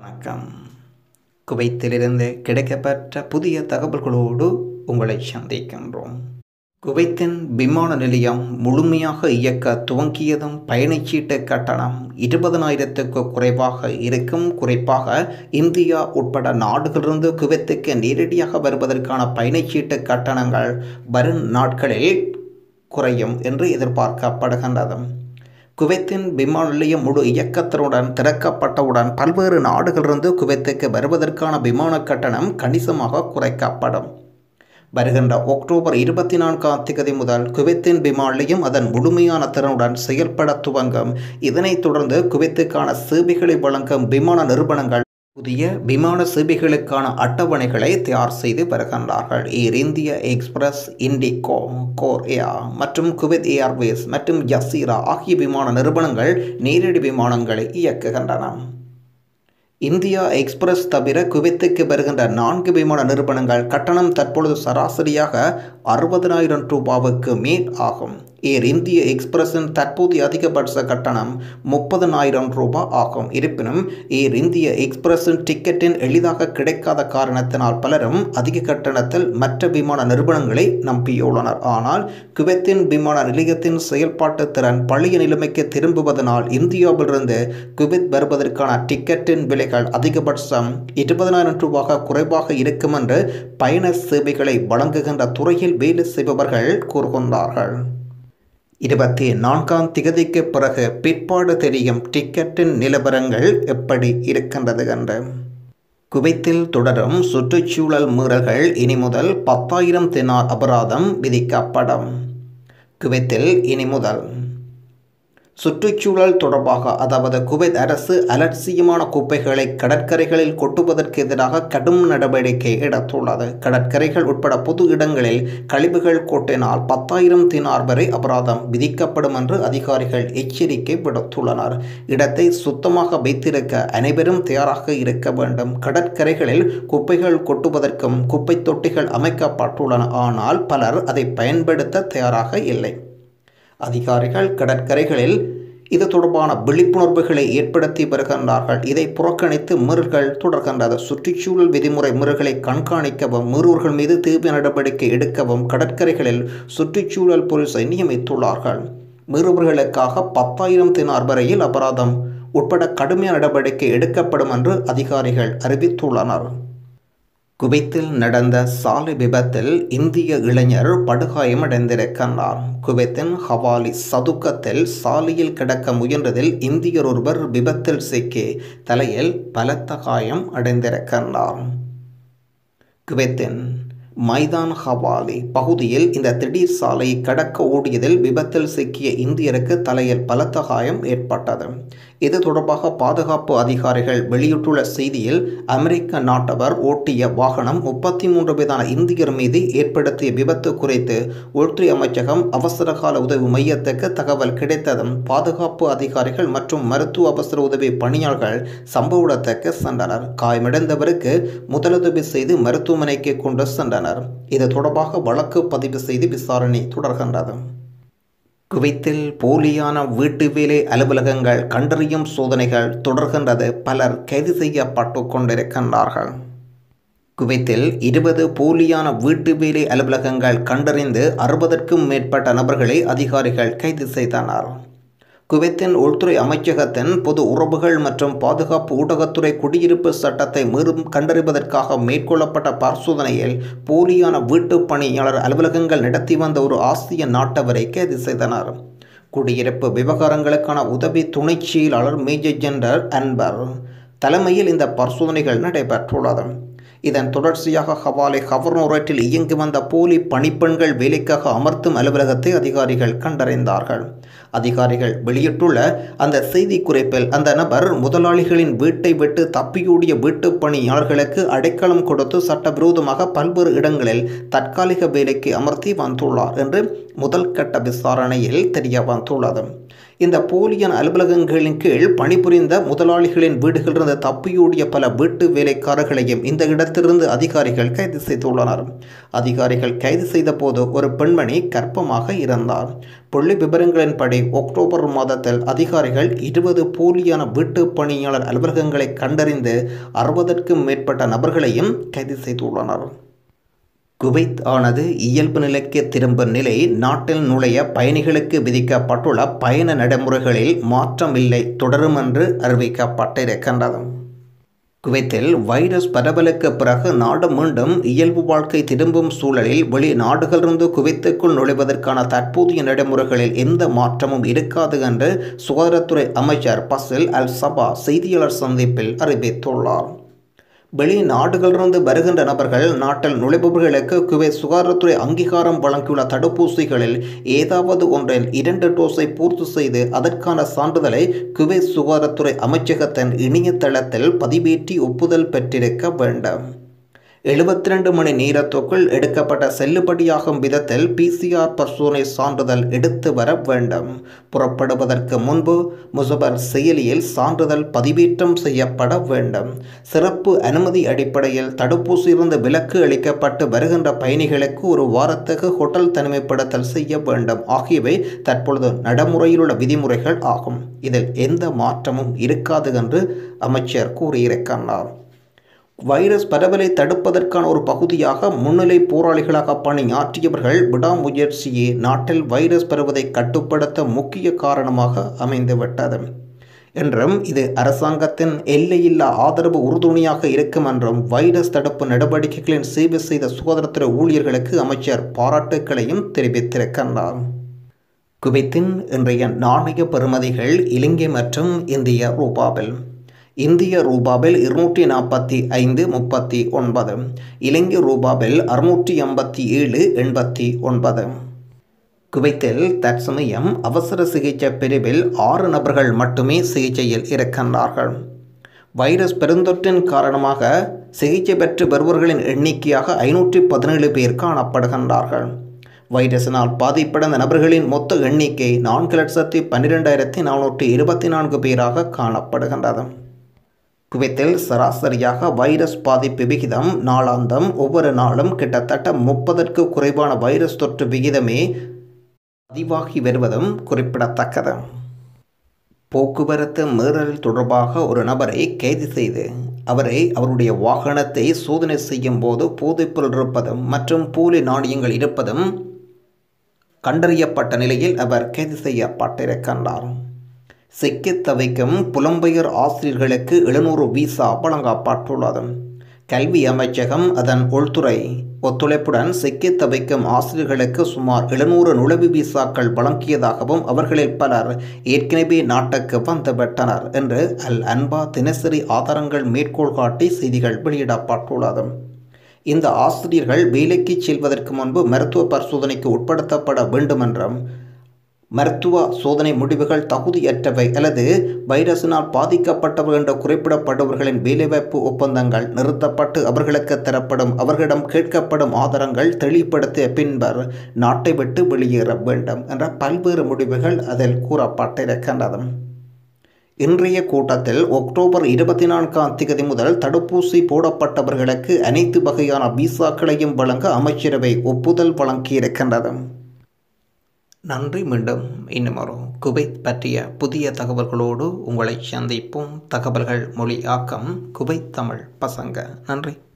வணக்கம் குவைத்திலிருந்து கிடைக்கப்பெற்ற புதிய தகவல்களோடு உங்களை சந்திக்கின்றோம் குவைத்தின் விமான நிலையம் முழுமையாக இயக்க துவங்கியதும் பயணச்சீட்டு கட்டணம் இருபதனாயிரத்துக்கு குறைவாக இருக்கும் குறிப்பாக இந்தியா உட்பட நாடுகளிலிருந்து குவைத்துக்கு நேரடியாக வருவதற்கான பயணச்சீட்டு கட்டணங்கள் வரும் நாட்களில் குறையும் என்று எதிர்பார்க்கப்படுகின்றது குவைத்தின் விமான நிலையம் முழு இயக்கத்தினுடன் திறக்கப்பட்டவுடன் பல்வேறு நாடுகளிலிருந்து குவைத்துக்கு வருவதற்கான விமான கட்டணம் கணிசமாக குறைக்கப்படும் வருகின்ற அக்டோபர் இருபத்தி நான்காம் தேதி முதல் குவைத்தின் விமான நிலையம் அதன் முழுமையான திறனுடன் செயல்பட துவங்கும் இதனைத் தொடர்ந்து குவைத்துக்கான சேவைகளை வழங்கும் விமான நிறுவனங்கள் புதிய விமான சேவைகளுக்கான அட்டவணைகளை தயார் செய்து வருகின்றார்கள் Air India Express IndiGo Go Air மற்றும் குவைத் ஏர்வேஸ் மற்றும் ஜசீரா ஆகிய விமான நிறுவனங்கள் நேரடி விமானங்களை இயக்குகின்றன இந்தியா எக்ஸ்பிரஸ் தவிர குவைத்துக்கு வருகின்ற நான்கு விமான நிறுவனங்கள் கட்டணம் தற்பொழுது சராசரியாக அறுபதனாயிரம் ரூபாவுக்கு மேல் ஆகும் ஏர் இந்திய எக்ஸ்பிரஸின் தற்போதைய அதிகபட்ச கட்டணம் முப்பதனாயிரம் ரூபாய் ஆகும் இருப்பினும் ஏர் இந்திய எக்ஸ்பிரஸின் டிக்கெட்டின் எளிதாக கிடைக்காத காரணத்தினால் பலரும் அதிக கட்டணத்தில் மற்ற விமான நிறுவனங்களை நம்பியுள்ளனர் ஆனால் குவைத்தின் விமான நிலையத்தின் செயல்பாட்டு திறன் பழைய நிலைமைக்கு திரும்புவதனால் இந்தியாவிலிருந்து குவைத் வருவதற்கான டிக்கெட்டின் விலைகள் அதிகபட்சம் இருபதனாயிரம் ரூபாய் குறைவாக இருக்கும் என்று பயண சேவைகளை வழங்குகின்ற துறையில் வேலை செய்பவர்கள் கூறுகின்றார்கள் இருபத்தி நான்காம் திகதிக்கு பிறகு பிற்பாடு தெரியும் டிக்கெட்டின் நிலவரங்கள் எப்படி இருக்கின்றது என்று குவைத்தில் தொடரும் சுற்றுச்சூழல் மீறல்கள் இனி முதல் பத்தாயிரம் தினார் அபராதம் விதிக்கப்படும் குவைத்தில் இனி முதல் சுற்றுச்சூழல் தொடர்பாக அதாவது குவைத் அரசு அலட்சியமான குப்பைகளை கடற்கரைகளில் கொட்டுவதற்கு எதிராக கடும் நடவடிக்கை எடுத்துள்ளது கடற்கரைகள் உட்பட பொது இடங்களில் கழிவுகள் கொட்டினால் பத்தாயிரம் தினார் வரை அபராதம் விதிக்கப்படும் என்று அதிகாரிகள் எச்சரிக்கை விடுத்துள்ளனர் இடத்தை சுத்தமாக வைத்திருக்க அனைவரும் தயாராக இருக்க வேண்டும் கடற்கரைகளில் குப்பைகள் கொட்டுவதற்கும் குப்பை தொட்டிகள் அமைக்கப்பட்டுள்ளன ஆனால் பலர் அதை பயன்படுத்த தயாராக இல்லை அதிகாரிகள் கடற்கரைகளில் இது தொடர்பான விழிப்புணர்வுகளை ஏற்படுத்தி வருகின்றார்கள் இதை புறக்கணித்து மீறல்கள் தொடர்கின்றது சுற்றுச்சூழல் விதிமுறை மீறல்களை கண்காணிக்கவும் மீறுவர்கள் மீது தீவிர நடவடிக்கை எடுக்கவும் கடற்கரைகளில் சுற்றுச்சூழல் போலீஸை நியமித்துள்ளார்கள் மீறுவர்களுக்காக பத்தாயிரம் தினார் வரையில் அபராதம் உட்பட கடுமையான நடவடிக்கை எடுக்கப்படும் என்று அதிகாரிகள் அறிவித்துள்ளனர் குவைத்தில் நடந்த சாலை விபத்தில் இந்திய இளைஞர் படுகாயமடைந்திருக்கின்றார் குவைத்தின் ஹவாலி சதுக்கத்தில் சாலையில் கிடக்க முயன்றதில் இந்தியர் ஒருவர் விபத்தில் சிக்கி தலையில் பலத்த காயம் அடைந்திருக்கின்றார் குவைத்தின் மைதான் ஹவாலி பகுதியில் இந்த திடீர் சாலை கடக்க ஓடியதில் விபத்தில் சிக்கிய இந்தியருக்கு தலையில் பலத்த காயம் ஏற்பட்டது இது தொடர்பாக பாதுகாப்பு அதிகாரிகள் வெளியிட்டுள்ள செய்தியில் அமெரிக்க நாட்டவர் ஓட்டிய வாகனம் முப்பத்தி மூன்று வயதான இந்தியர் மீது ஏற்படுத்திய விபத்து குறித்து உள்துறை அமைச்சகம் அவசரகால உதவி மையத்துக்கு தகவல் கிடைத்ததும் பாதுகாப்பு அதிகாரிகள் மற்றும் மருத்துவ அவசர உதவி பணியாளர்கள் சம்பவ இடத்துக்கு சென்றனர் காயமடைந்தவருக்கு முதலுதவி செய்து மருத்துவமனைக்கு கொண்டு சென்றனர் இது தொடர்பாக வழக்கு பதிவு செய்து விசாரணை தொடர்கின்றது குவைத்தில் போலியான வீட்டு வேலை அலுவலகங்கள் கண்டறியும் சோதனைகள் தொடர்கின்றது பலர் கைது செய்யப்பட்டு கொண்டிருக்கின்றார்கள் குவைத்தில் இருபது போலியான வீட்டு வேலை அலுவலகங்கள் கண்டறிந்து அறுபதற்கும் மேற்பட்ட நபர்களை அதிகாரிகள் கைது செய்தனர் குவைத்தின் உள்துறை அமைச்சகத்தின் பொது உறவுகள் மற்றும் பாதுகாப்பு ஊடகத்துறை குடியிருப்பு சட்டத்தை மீறும் கண்டறிவதற்காக மேற்கொள்ளப்பட்ட பரிசோதனையில் போலியான வீட்டு பணியாளர் அலுவலகங்கள் நடத்தி வந்த ஒரு ஆசிய நாட்டவரை கைது செய்தனர் குடியிருப்பு விவகாரங்களுக்கான உதவி துணை செயலாளர் மேஜர் ஜெனரல் அன்பர் தலைமையில் இந்த பரிசோதனைகள் நடைபெற்றுள்ளது இதன் தொடர்ச்சியாக ஹவாலை கவர்னோரேட்டில் இயங்கி வந்த போலி பணிப்பெண்கள் வேலைக்காக அமர்த்தும் அலுவலகத்தை அதிகாரிகள் கண்டறிந்தார்கள் அதிகாரிகள் வெளியிட்டுள்ள அந்த செய்தி குறிப்பில் அந்த நபர் முதலாளிகளின் வீட்டை விட்டு தப்பியோடிய வீட்டு பணியாளர்களுக்கு அடைக்கலம் கொடுத்து சட்டவிரோதமாக பல்வேறு இடங்களில் தற்காலிக வேலைக்கு அமர்த்தி வந்துள்ளார் என்று முதல் கட்ட விசாரணையில் தெரிய வந்துள்ளது இந்த போலியான அலுவலகங்களின் கீழ் பணிபுரிந்த முதலாளிகளின் வீடுகளிலிருந்து தப்பியோடிய பல வீட்டு வேலைக்காரர்களையும் இந்த இடத்திலிருந்து அதிகாரிகள் கைது செய்துள்ளனர் அதிகாரிகள் கைது செய்த போது ஒரு பெண்மணி கர்ப்பமாக இருந்தார் புள்ளி விவரங்களின்படி அக்டோபர் மாதத்தில் அதிகாரிகள் இருபது போலியான வீட்டு பணியாளர் அலுவலகங்களை கண்டறிந்து அறுபதற்கும் மேற்பட்ட நபர்களையும் கைது செய்துள்ளனர் குவைத் ஆனது இயல்பு நிலைக்கு திரும்பும் நிலை நாட்டில் நுழைய பயணிகளுக்கு விதிக்கப்பட்டுள்ள பயண நடைமுறைகளில் மாற்றமில்லை தொடரும் என்று அறிவிக்கப்பட்டிருக்கின்றது குவைத்தில் வைரஸ் பரவலுக்கு பிறகு நாடு மீண்டும் இயல்பு வாழ்க்கை திரும்பும் சூழலில் வெளிநாடுகளிலிருந்து குவைத்துக்குள் நுழைவதற்கான தற்போதைய நடைமுறைகளில் எந்த மாற்றமும் இருக்காது என்று சுகாதாரத்துறை அமைச்சர் பசில் அல் சபா செய்தியாளர் சந்திப்பில் அறிவித்துள்ளார் வெளிநாடுகளிலிருந்து வருகின்ற நபர்கள் நாட்டில் நுழைபவர்களுக்கு குவைத் சுகாதாரத்துறை அங்கீகாரம் வழங்கியுள்ள தடுப்பூசிகளில் ஏதாவது ஒன்றில் இரண்டு டோஸை பூர்த்தி செய்து அதற்கான சான்றிதழை குவைத் சுகாதாரத்துறை அமைச்சகத்தின் இணையதளத்தில் பதிவேற்றி ஒப்புதல் பெற்றிருக்க வேண்டும் எழுபத்தி ரெண்டு மணி நேரத்துக்குள் எடுக்கப்பட்ட செல்லுபடியாகும் விதத்தில் பிசிஆர் பரிசோதனை சான்றிதழ் எடுத்து வர வேண்டும் புறப்படுவதற்கு முன்பு முசபர் செயலியில் சான்றிதழ் பதிவேற்றம் செய்யப்பட வேண்டும் சிறப்பு அனுமதி அடிப்படையில் தடுப்பூசியிலிருந்து விலக்கு அளிக்கப்பட்டு வருகின்ற பயணிகளுக்கு ஒரு வாரத்துக்கு ஹோட்டல் தனிமைப்படுத்தல் செய்ய வேண்டும் ஆகியவை தற்பொழுது நடைமுறையில் உள்ள விதிமுறைகள் ஆகும் இதில் எந்த மாற்றமும் இருக்காது என்று அமைச்சர் கூறியிருக்கிறார் வைரஸ் பரவலை தடுப்பதற்கான ஒரு பகுதியாக முன்னிலை போராளிகளாக பணியாற்றியவர்கள் விடாமுயற்சியே நாட்டில் வைரஸ் பரவதை கட்டுப்படுத்த முக்கிய காரணமாக அமைந்துவிட்டது என்றும் இது அரசாங்கத்தின் எல்லையில்லா ஆதரவு உறுதுணையாக இருக்கும் என்றும் வைரஸ் தடுப்பு நடவடிக்கைகளின் சேவை செய்த சுகாதாரத்துறை ஊழியர்களுக்கு அமைச்சர் பாராட்டுக்களையும் தெரிவித்திருக்கின்றார் குவைத்தின் இன்றைய நாணய பெறுமதிகள் இலங்கை மற்றும் இந்திய ரூபாவில் இந்திய ரூபாவில் இருநூற்றி நாற்பத்தி ஐந்து முப்பத்தி ஒன்பது இலங்கை ரூபாவில் அறுநூற்றி எண்பத்தி ஏழு எண்பத்தி ஒன்பது குவைத்தில் தற்சமயம் அவசர சிகிச்சை பிரிவில் ஆறு நபர்கள் மட்டுமே சிகிச்சையில் இருக்கின்றார்கள் வைரஸ் பெருந்தொற்றின் காரணமாக சிகிச்சை பெற்று வருபவர்களின் எண்ணிக்கையாக ஐநூற்றி பதினேழு பேர் காணப்படுகின்றார்கள் வைரஸினால் பாதிப்படைந்த நபர்களின் மொத்த எண்ணிக்கை நான்கு லட்சத்தி பன்னிரெண்டாயிரத்தி நானூற்றி இருபத்தி நான்கு பேராக காணப்படுகின்றது குவைத்தில் சராசரியாக வைரஸ் பாதிப்பு விகிதம் நாளாந்தம் ஒவ்வொரு நாளும் கிட்டத்தட்ட முப்பதற்கு குறைவான வைரஸ் தொற்று விகிதமே பதிவாகி வருவதும் குறிப்பிடத்தக்கது போக்குவரத்து மீறல் தொடர்பாக ஒரு நபரை கைது செய்து அவரை அவருடைய வாகனத்தை சோதனை செய்யும் போது போதைப்பொருள் இருப்பதும் மற்றும் போலி நாணயங்கள் இருப்பதும் கண்டறியப்பட்ட நிலையில் அவர் கைது செய்யப்பட்டிருக்கின்றார் சிக்கித் தவிக்கும் புலம்பெயர் ஆசிரியர்களுக்கு எழுநூறு விசா வழங்கப்பட்டுள்ளது கல்வி அமைச்சகம் அதன் உள்துறை ஒத்துழைப்புடன் சிக்கித் தவிக்கும் ஆசிரியர்களுக்கு சுமார் எழுநூறு நுழைவு விசாக்கள் வழங்கியதாகவும் அவர்களில் பலர் ஏற்கனவே நாட்டுக்கு வந்துவிட்டனர் என்று அல் அன்பா தினசரி ஆதாரங்கள் மேற்கோள் காட்டி செய்திகள் வெளியிடப்பட்டுள்ளது இந்த ஆசிரியர்கள் வேலைக்கு செல்வதற்கு முன்பு மருத்துவ பரிசோதனைக்கு உட்படுத்தப்பட வேண்டுமென்றும் மருத்துவ சோதனை முடிவுகள் தகுதியற்றவை அல்லது வைரஸினால் பாதிக்கப்பட்டவர்கள் என்று குறிப்பிடப்படுபவர்களின் வேலைவாய்ப்பு ஒப்பந்தங்கள் நிறுத்தப்பட்டு அவர்களுக்கு தரப்படும் அவர்களிடம் கேட்கப்படும் ஆதாரங்கள் தெளிவுபடுத்திய பின்பர் நாட்டை விட்டு வெளியேற வேண்டும் என்ற பல்வேறு முடிவுகள் அதில் கூறப்பட்டிருக்கின்றது இன்றைய கூட்டத்தில் அக்டோபர் இருபத்தி நான்காம் தேதி முதல் தடுப்பூசி போடப்பட்டவர்களுக்கு அனைத்து வகையான விசாக்களையும் வழங்க அமைச்சரவை ஒப்புதல் வழங்கியிருக்கின்றது நன்றி மீண்டும் இன்னும் ஒரு குவைத் பற்றிய புதிய தகவல்களோடு உங்களை சந்திப்போம் தகவல்கள் மொழி ஆக்கம் குவைத் தமிழ் பசங்க நன்றி